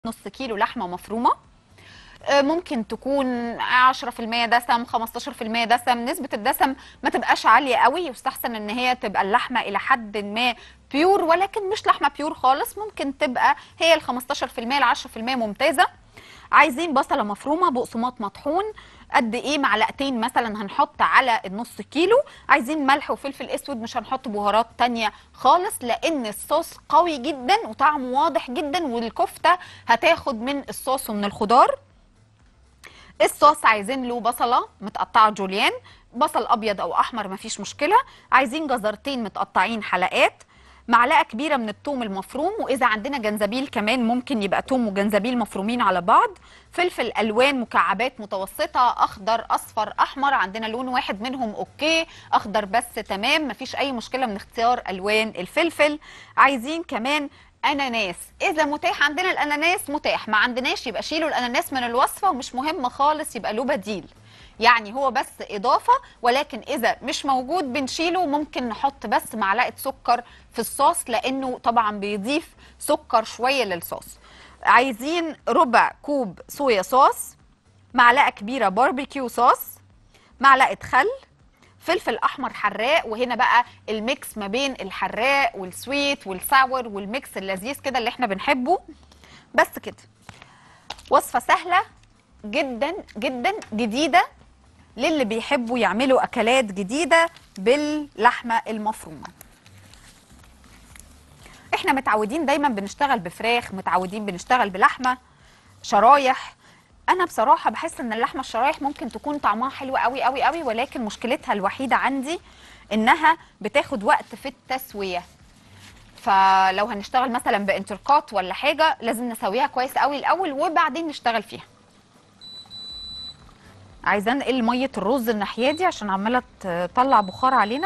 نص كيلو لحمه مفرومه آه، ممكن تكون 10% دسم 15% دسم نسبة الدسم ما تبقاش عالية قوي يستحسن ان هي تبقى اللحمة الى حد ما بيور ولكن مش لحمة بيور خالص ممكن تبقى هي ال 15% ل 10% ممتازة عايزين بصلة مفرومة بقسماط مطحون قد ايه معلقتين مثلا هنحط على النص كيلو عايزين ملح وفلفل اسود مش هنحط بهارات تانية خالص لان الصوص قوي جدا وطعمه واضح جدا والكفتة هتاخد من الصوص ومن الخضار الصوص عايزين له بصله متقطعه جوليان بصل ابيض او احمر مفيش مشكله عايزين جزرتين متقطعين حلقات معلقه كبيره من الثوم المفروم واذا عندنا جنزبيل كمان ممكن يبقى ثوم وجنزبيل مفرومين على بعض فلفل الوان مكعبات متوسطه اخضر اصفر احمر عندنا لون واحد منهم اوكي اخضر بس تمام مفيش اي مشكله من اختيار الوان الفلفل عايزين كمان اناناس اذا متاح عندنا الاناناس متاح ما عندناش يبقى شيلوا الاناناس من الوصفه ومش مهم خالص يبقى له بديل يعني هو بس اضافه ولكن اذا مش موجود بنشيله ممكن نحط بس معلقه سكر في الصوص لانه طبعا بيضيف سكر شويه للصوص عايزين ربع كوب صويا صوص معلقه كبيره باربيكيو صوص معلقه خل فلفل احمر حراق وهنا بقى الميكس ما بين الحراق والسويت والساور والميكس اللذيذ كده اللي احنا بنحبه بس كده وصفه سهله جدا جدا جديده للي بيحبوا يعملوا اكلات جديده باللحمه المفرومه احنا متعودين دايما بنشتغل بفراخ متعودين بنشتغل بلحمه شرايح انا بصراحه بحس ان اللحمه الشرايح ممكن تكون طعمها حلو قوي قوي قوي ولكن مشكلتها الوحيده عندي انها بتاخد وقت في التسويه فلو هنشتغل مثلا بانتركات ولا حاجه لازم نسويها كويس قوي الاول وبعدين نشتغل فيها عايزه انقل ميه الرز الناحيه دي عشان عماله تطلع بخار علينا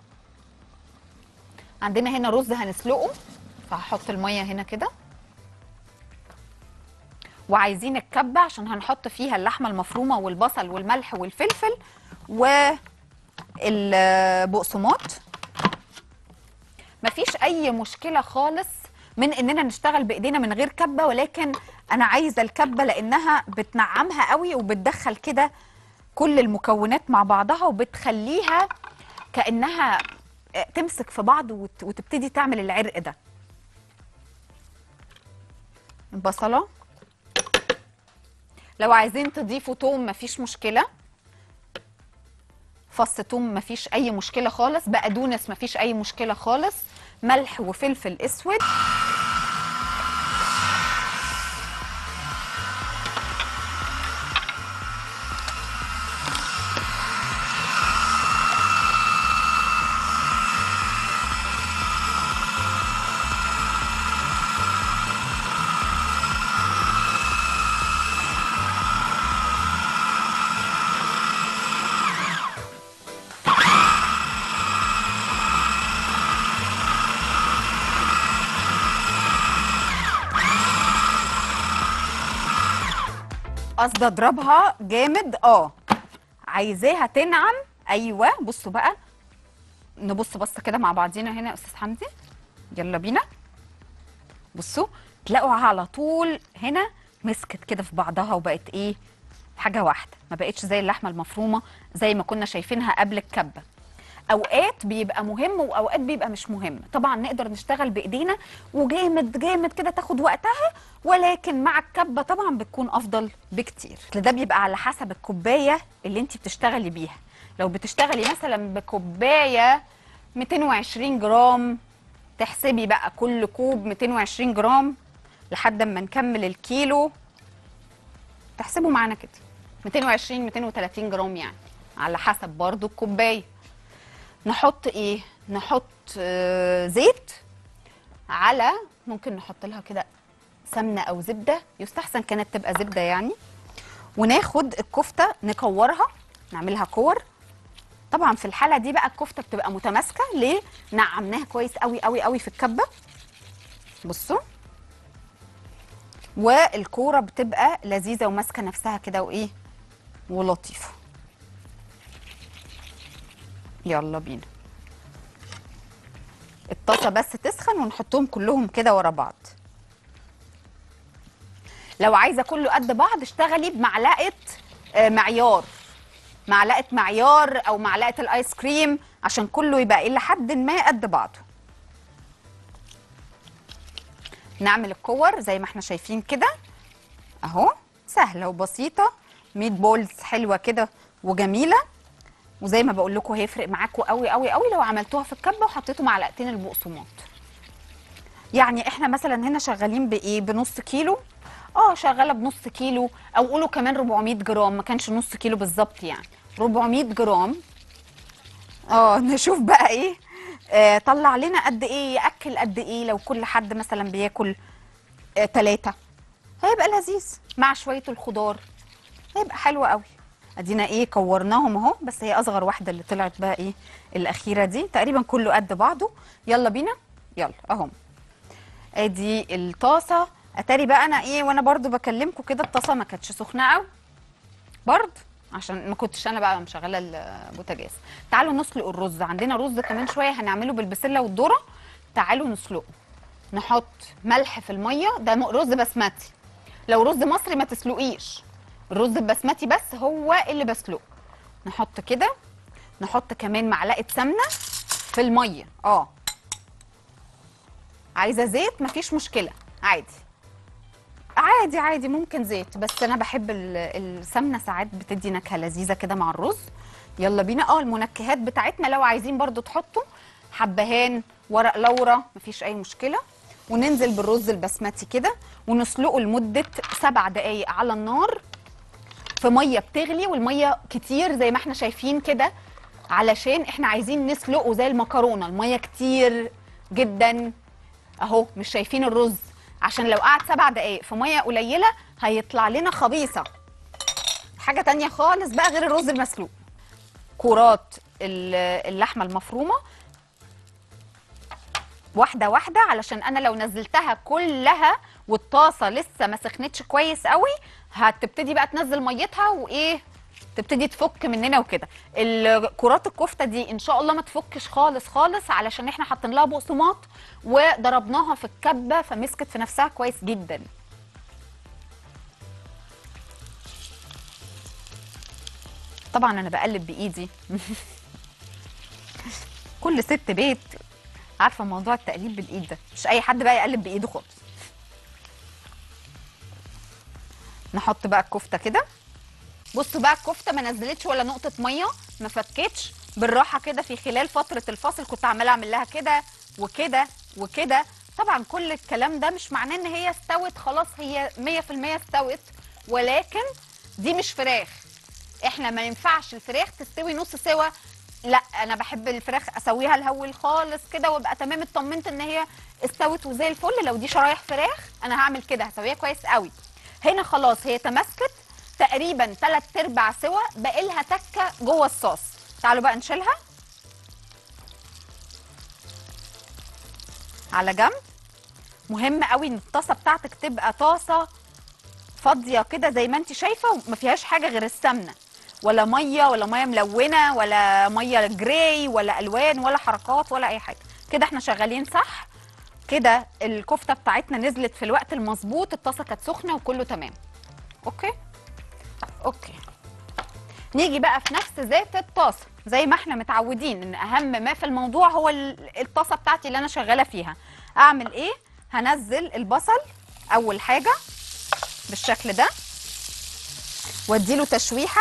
عندنا هنا رز هنسلقه فهحط الميه هنا كده وعايزين الكبه عشان هنحط فيها اللحمه المفرومه والبصل والملح والفلفل والبقسماط مفيش اي مشكله خالص من اننا نشتغل بايدينا من غير كبه ولكن انا عايزه الكبه لانها بتنعمها قوي وبتدخل كده كل المكونات مع بعضها وبتخليها كانها تمسك في بعض وت- وتبتدي تعمل العرق ده البصله لو عايزين تضيفوا توم مفيش مشكله فص توم مفيش اي مشكله خالص بقدونس مفيش اي مشكله خالص ملح وفلفل اسود قصدي اضربها جامد اه عايزاها تنعم ايوه بصوا بقى نبص بصه كده مع بعضينا هنا يا استاذ حمدي يلا بينا بصوا تلاقوها على طول هنا مسكت كده في بعضها وبقت ايه حاجه واحده ما بقتش زي اللحمه المفرومه زي ما كنا شايفينها قبل الكبه اوقات بيبقى مهم واوقات بيبقى مش مهم طبعا نقدر نشتغل بايدينا وجامد جامد كده تاخد وقتها ولكن مع الكبه طبعا بتكون افضل بكتير ده بيبقى على حسب الكوبايه اللي انت بتشتغلي بيها لو بتشتغلي مثلا بكوبايه 220 جرام تحسبي بقى كل كوب 220 جرام لحد ما نكمل الكيلو تحسبوا معانا كده 220 230 جرام يعني على حسب برضو الكوبايه نحط ايه نحط آه زيت على ممكن نحط لها كده سمنه او زبده يستحسن كانت تبقى زبده يعني وناخد الكفته نكورها نعملها كور طبعا في الحاله دي بقى الكفته بتبقى متماسكه ليه نعمناها كويس قوي قوي قوي في الكبه بصوا والكوره بتبقى لذيذه وماسكه نفسها كده وايه ولطيفه يلا بينا الطاسه بس تسخن ونحطهم كلهم كده ورا بعض لو عايزه كله قد بعض اشتغلي بمعلقه آه، معيار معلقه معيار او معلقه الايس كريم عشان كله يبقى الى حد ما قد بعضه نعمل الكور زي ما احنا شايفين كده اهو سهله وبسيطه ميت بولز حلوه كده وجميله وزي ما بقول لكم هيفرق معاكم قوي قوي قوي لو عملتوها في الكبه وحطيتوا معلقتين البقسماط يعني احنا مثلا هنا شغالين بايه بنص كيلو اه شغاله بنص كيلو او قولوا كمان 400 جرام ما كانش نص كيلو بالظبط يعني 400 جرام اه نشوف بقى ايه آه طلع لنا قد ايه ياكل قد ايه لو كل حد مثلا بياكل آه تلاتة هيبقى لذيذ مع شويه الخضار هيبقى حلو قوي ادينا ايه كورناهم اهو بس هي اصغر واحده اللي طلعت بقى ايه الاخيره دي تقريبا كله قد بعضه يلا بينا يلا اهم ادي الطاسه اتاري بقى انا ايه وانا برضو بكلمكم كده الطاسه ما كانتش سخنه قوي برضه عشان ما كنتش انا بقى مشغله البوتاجاز تعالوا نسلق الرز عندنا رز كمان شويه هنعمله بالبسله والذره تعالوا نسلقه نحط ملح في الميه ده م- رز بسمتي لو رز مصري ما تسلقيش الرز البسمتي بس هو اللي بسلقه نحط كده نحط كمان معلقه سمنه في الميه اه عايزه زيت مفيش مشكله عادي عادي عادي ممكن زيت بس انا بحب ال- السمنه ساعات بتدي نكهه لذيذه كده مع الرز يلا بينا اه المنكهات بتاعتنا لو عايزين برضو تحطوا حبهان ورق لورا مفيش اي مشكله وننزل بالرز البسمتي كده ونسلقه لمده سبع دقايق على النار في ميه بتغلي والميه كتير زي ما احنا شايفين كده علشان احنا عايزين نسلقه زي المكرونه الميه كتير جدا اهو مش شايفين الرز عشان لو قعد سبع دقايق في ميه قليله هيطلع لنا خبيصه حاجه تانية خالص بقى غير الرز المسلوق كرات ال- اللحمه المفرومه واحده واحده علشان انا لو نزلتها كلها والطاسه لسه ما سخنتش كويس قوي هتبتدي بقى تنزل ميتها وايه تبتدي تفك مننا وكده ال- كرات الكفته دي ان شاء الله ما تفكش خالص خالص علشان احنا حاطين لها بقسماط وضربناها في الكبه فمسكت في نفسها كويس جدا طبعا انا بقلب بايدي كل ست بيت عارفه موضوع التقليب بالايد ده مش اي حد بقى يقلب بايده خالص نحط بقى الكفته كده بصوا بقى الكفته ما نزلتش ولا نقطه ميه ما فكتش بالراحه كده في خلال فتره الفاصل كنت عماله اعمل لها كده وكده وكده طبعا كل الكلام ده مش معناه ان هي استوت خلاص هي 100% استوت ولكن دي مش فراخ احنا ما ينفعش الفراخ تستوي نص سوا لا انا بحب الفراخ اسويها الهول خالص كده وابقى تمام اطمنت ان هي استوت وزي الفل لو دي شرايح فراخ انا هعمل كده هسويها كويس قوي هنا خلاص هي تماسكت تقريبا 3 ارباع سوا باقي لها تكه جوه الصوص تعالوا بقى نشيلها على جنب مهم قوي ان الطاسه بتاعتك تبقى طاسه فاضيه كده زي ما انت شايفه وما فيهاش حاجه غير السمنه ولا ميه ولا ميه ملونه ولا ميه جراي ولا الوان ولا حركات ولا اي حاجه كده احنا شغالين صح كده الكفته بتاعتنا نزلت في الوقت المظبوط الطاسه كانت سخنه وكله تمام اوكي اوكي نيجي بقى في نفس ذات الطاسه زي ما احنا متعودين ان اهم ما في الموضوع هو ال- الطاسه بتاعتي اللي انا شغاله فيها اعمل ايه هنزل البصل اول حاجه بالشكل ده واديله تشويحه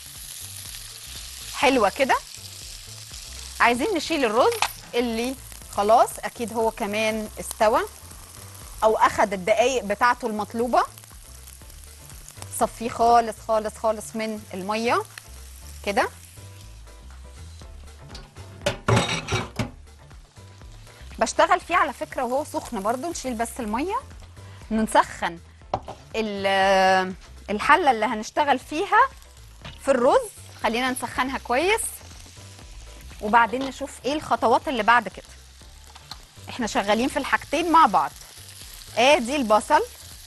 حلوه كده عايزين نشيل الرز اللي خلاص اكيد هو كمان استوى او اخد الدقايق بتاعته المطلوبه صفيه خالص خالص خالص من الميه كده بشتغل فيه على فكره وهو سخن برضو نشيل بس الميه نسخن ال- الحله اللي هنشتغل فيها في الرز خلينا نسخنها كويس وبعدين نشوف ايه الخطوات اللي بعد كده احنا شغالين في الحاجتين مع بعض ادي البصل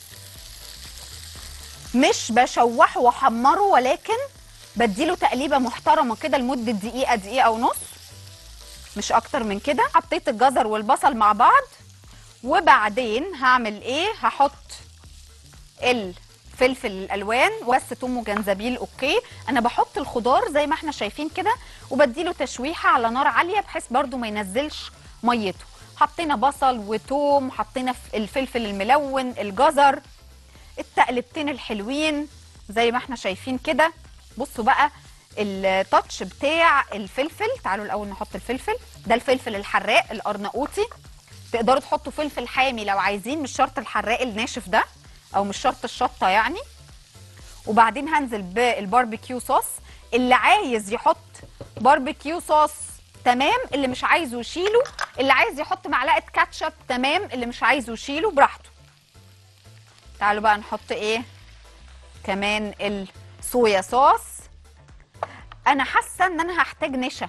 مش بشوحه واحمره ولكن بديله تقليبه محترمه كده لمده دقيقه دقيقه ونص مش اكتر من كده حطيت الجزر والبصل مع بعض وبعدين هعمل ايه هحط الفلفل الالوان بس توم وجنزبيل اوكي انا بحط الخضار زي ما احنا شايفين كده وبديله تشويحه على نار عاليه بحيث برده ما ينزلش ميته حطينا بصل وتوم حطينا ف- الفلفل الملون الجزر التقلبتين الحلوين زي ما احنا شايفين كده بصوا بقى التاتش بتاع الفلفل تعالوا الاول نحط الفلفل ده الفلفل الحراق الارناؤوطي تقدروا تحطوا فلفل حامي لو عايزين مش شرط الحراق الناشف ده او مش شرط الشطه يعني وبعدين هنزل بالباربيكيو صوص اللي عايز يحط باربيكيو صوص تمام اللي مش عايزه يشيله اللي عايز يحط معلقه كاتشب تمام اللي مش عايزه يشيله براحته تعالوا بقى نحط ايه كمان الصويا صوص انا حاسه ان انا هحتاج نشا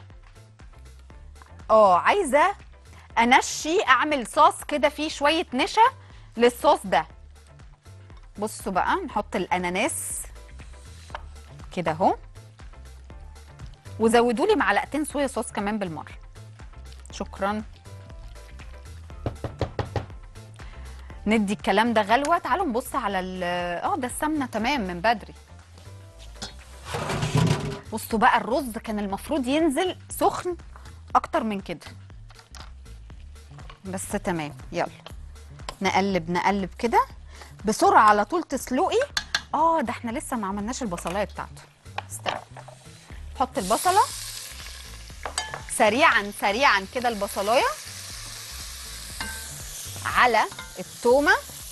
اه عايزه انشي اعمل صوص كده فيه شويه نشا للصوص ده بصوا بقى نحط الاناناس كده اهو وزودوا لي معلقتين صويا صوص كمان بالمره شكرا ندي الكلام ده غلوه تعالوا نبص على ال اه ده السمنه تمام من بدري بصوا بقى الرز كان المفروض ينزل سخن اكتر من كده بس تمام يلا نقلب نقلب كده بسرعه على طول تسلقي اه ده احنا لسه ما عملناش البصلايه بتاعته استنى حط البصله سريعا سريعا كده البصلايه على التومه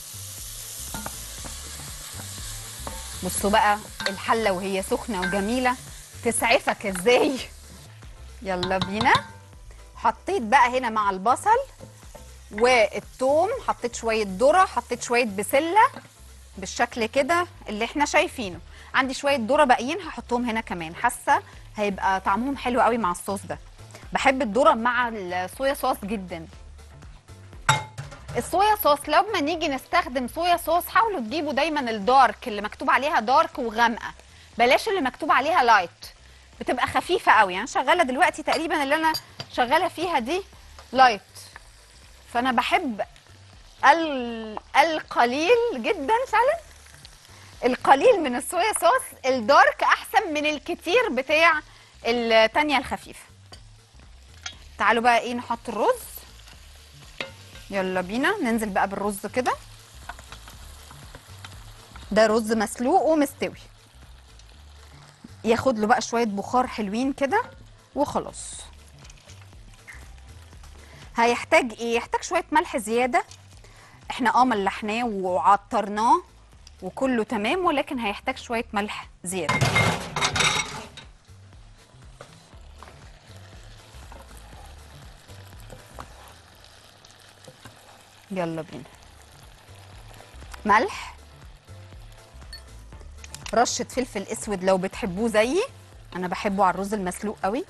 بصوا بقى الحله وهي سخنه وجميله تسعفك ازاي يلا بينا حطيت بقى هنا مع البصل والثوم حطيت شويه ذره حطيت شويه بسله بالشكل كده اللي احنا شايفينه عندي شويه ذره باقيين هحطهم هنا كمان حاسه هيبقى طعمهم حلو قوي مع الصوص ده بحب الذره مع الصويا صوص جدا الصويا صوص لما نيجي نستخدم صويا صوص حاولوا تجيبوا دايما الدارك اللي مكتوب عليها دارك وغامقه بلاش اللي مكتوب عليها لايت بتبقى خفيفه قوي يعني شغاله دلوقتي تقريبا اللي انا شغاله فيها دي لايت فانا بحب ال- القليل جدا فعلا القليل من الصويا صوص الدارك احسن من الكتير بتاع التانية الخفيفه تعالوا بقى ايه نحط الرز يلا بينا ننزل بقى بالرز كده ده رز مسلوق ومستوي ياخد له بقى شويه بخار حلوين كده وخلاص هيحتاج ايه يحتاج شويه ملح زياده احنا اه ملحناه وعطرناه وكله تمام ولكن هيحتاج شويه ملح زياده يلا بينا ملح رشه فلفل اسود لو بتحبوه زيي انا بحبه على الرز المسلوق قوي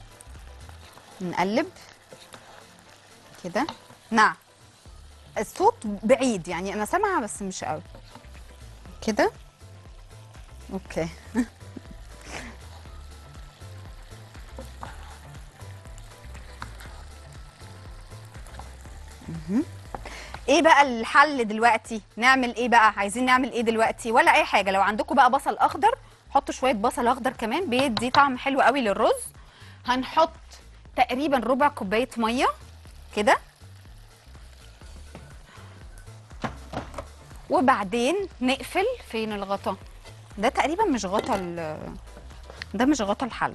نقلب كده نعم الصوت بعيد يعني انا سامعه بس مش قوي كده اوكي مهم. ايه بقى الحل دلوقتي نعمل ايه بقى عايزين نعمل ايه دلوقتي ولا اي حاجه لو عندكم بقى بصل اخضر حطوا شويه بصل اخضر كمان بيدي طعم حلو قوي للرز هنحط تقريبا ربع كوبايه ميه كده وبعدين نقفل فين الغطا ده تقريبا مش غطا ال- ده مش غطا الحل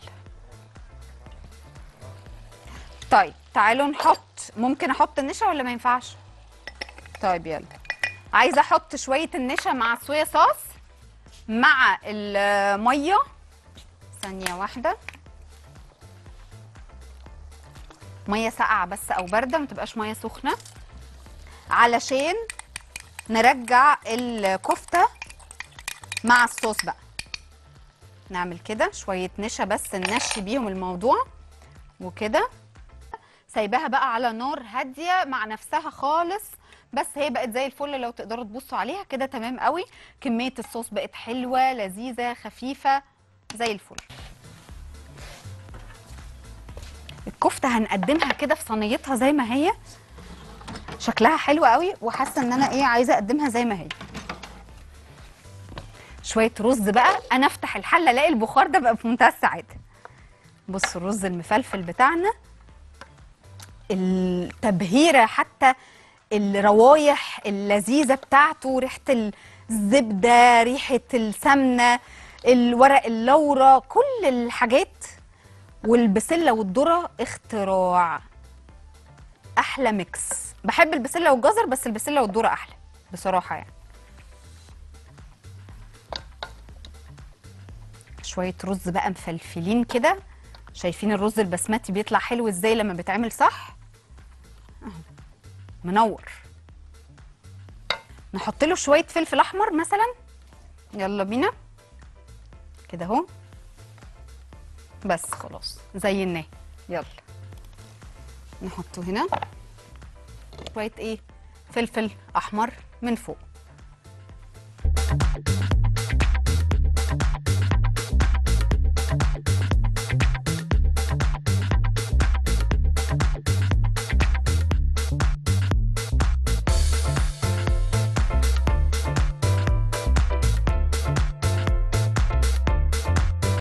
طيب تعالوا نحط ممكن احط النشا ولا ما ينفعش طيب يلا عايزه احط شويه النشا مع الصويا صوص مع الميه ثانيه واحده ميه ساقعه بس او بارده ما تبقاش ميه سخنه علشان نرجع الكفته مع الصوص بقى نعمل كده شويه نشا بس ننشي بيهم الموضوع وكده سايباها بقى على نار هاديه مع نفسها خالص بس هي بقت زي الفل لو تقدروا تبصوا عليها كده تمام قوي كميه الصوص بقت حلوه لذيذه خفيفه زي الفل الكفته هنقدمها كده في صينيتها زي ما هي شكلها حلو قوي وحاسه ان انا ايه عايزه اقدمها زي ما هي شويه رز بقى انا افتح الحله الاقي البخار ده بقى في منتهى السعاده بصوا الرز المفلفل بتاعنا التبهيره حتى الروايح اللذيذه بتاعته ريحه الزبده ريحه السمنه الورق اللورا كل الحاجات والبسله والذره اختراع احلى ميكس بحب البسله والجزر بس البسله والذره احلى بصراحه يعني شويه رز بقى مفلفلين كده شايفين الرز البسمتي بيطلع حلو ازاي لما بيتعمل صح أهو. منور نحط له شويه فلفل احمر مثلا يلا بينا كده اهو بس خلاص زيناه يلا نحطه هنا شويه ايه فلفل احمر من فوق